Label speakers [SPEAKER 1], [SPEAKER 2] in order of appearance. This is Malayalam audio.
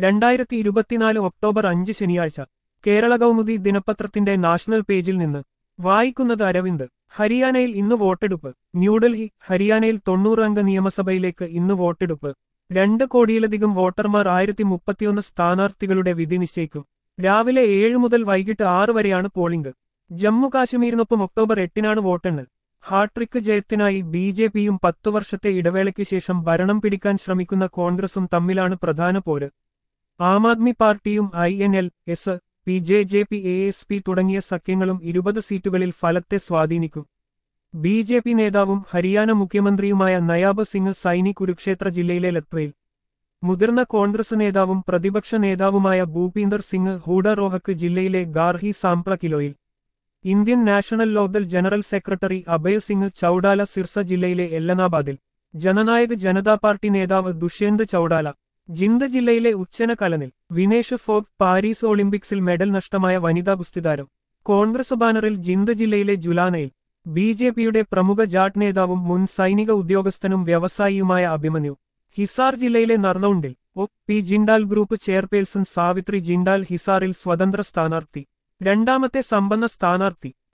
[SPEAKER 1] രണ്ടായിരത്തി ഇരുപത്തിനാല് ഒക്ടോബർ അഞ്ച് ശനിയാഴ്ച കേരള കൗമുദി ദിനപത്രത്തിന്റെ നാഷണൽ പേജിൽ നിന്ന് വായിക്കുന്നത് അരവിന്ദ് ഹരിയാനയിൽ ഇന്ന് വോട്ടെടുപ്പ് ന്യൂഡൽഹി ഹരിയാനയിൽ തൊണ്ണൂറ് അംഗ നിയമസഭയിലേക്ക് ഇന്ന് വോട്ടെടുപ്പ് രണ്ട് കോടിയിലധികം വോട്ടർമാർ ആയിരത്തി മുപ്പത്തിയൊന്ന് സ്ഥാനാർത്ഥികളുടെ വിധി നിശ്ചയിക്കും രാവിലെ ഏഴ് മുതൽ വൈകിട്ട് ആറ് വരെയാണ് പോളിംഗ് ജമ്മു കാശ്മീരിനൊപ്പം ഒക്ടോബർ എട്ടിനാണ് വോട്ടെണ്ണൽ ഹാട്രിക്ക് ജയത്തിനായി ബി ജെ പിയും പത്തു വർഷത്തെ ഇടവേളയ്ക്ക് ശേഷം ഭരണം പിടിക്കാൻ ശ്രമിക്കുന്ന കോൺഗ്രസും തമ്മിലാണ് പ്രധാന പോര് ആം ആദ്മി പാർട്ടിയും I N L S P J J P A S P തുടങ്ങിയ സഖ്യങ്ങളും ഇരുപത് സീറ്റുകളിൽ ഫലത്തെ സ്വാധീനിക്കും ബി ജെ പി നേതാവും ഹരിയാന മുഖ്യമന്ത്രിയുമായ നയാബ് സിംഗ് സൈനി കുരുക്ഷേത്ര ജില്ലയിലെ ലത്വയിൽ മുതിർന്ന കോൺഗ്രസ് നേതാവും പ്രതിപക്ഷ നേതാവുമായ ഭൂപീന്ദർ സിംഗ് ഹൂഡ റോഹക്ക് ജില്ലയിലെ ഗാർഹി സാംപ്ല കിലോയിൽ Indian national Lokdal general secretary Abhay Singh Chautala Sirsa ജില്ലയിലെ എല്ലനാബാദിൽ ജനനായക് ജനതാ പാർട്ടി നേതാവ് ദുഷ്യന്ത് ചൌഡാല ജിന്ദ് ജില്ലയിലെ ഉച്ചന കലനിൽ വിനേഷ് ഫോഗ് പാരീസ് ഒളിമ്പിക്സിൽ മെഡൽ നഷ്ടമായ വനിതാ ഗുസ്തിതാരം കോൺഗ്രസ് ബാനറിൽ ജിന്ദ് ജില്ലയിലെ ജുലാനയിൽ ബി ജെ പിയുടെ പ്രമുഖ ജാട്ട് നേതാവും മുൻ സൈനിക ഉദ്യോഗസ്ഥനും വ്യവസായിയുമായ അഭിമന്യു ഹിസാർ ജില്ലയിലെ നർണൌണ്ടിൽ O P Jindal group chairperson Savitri Jindal ഹിസാറിൽ സ്വതന്ത്ര സ്ഥാനാർത്ഥി രണ്ടാമത്തെ സമ്പന്ന സ്ഥാനാർത്ഥി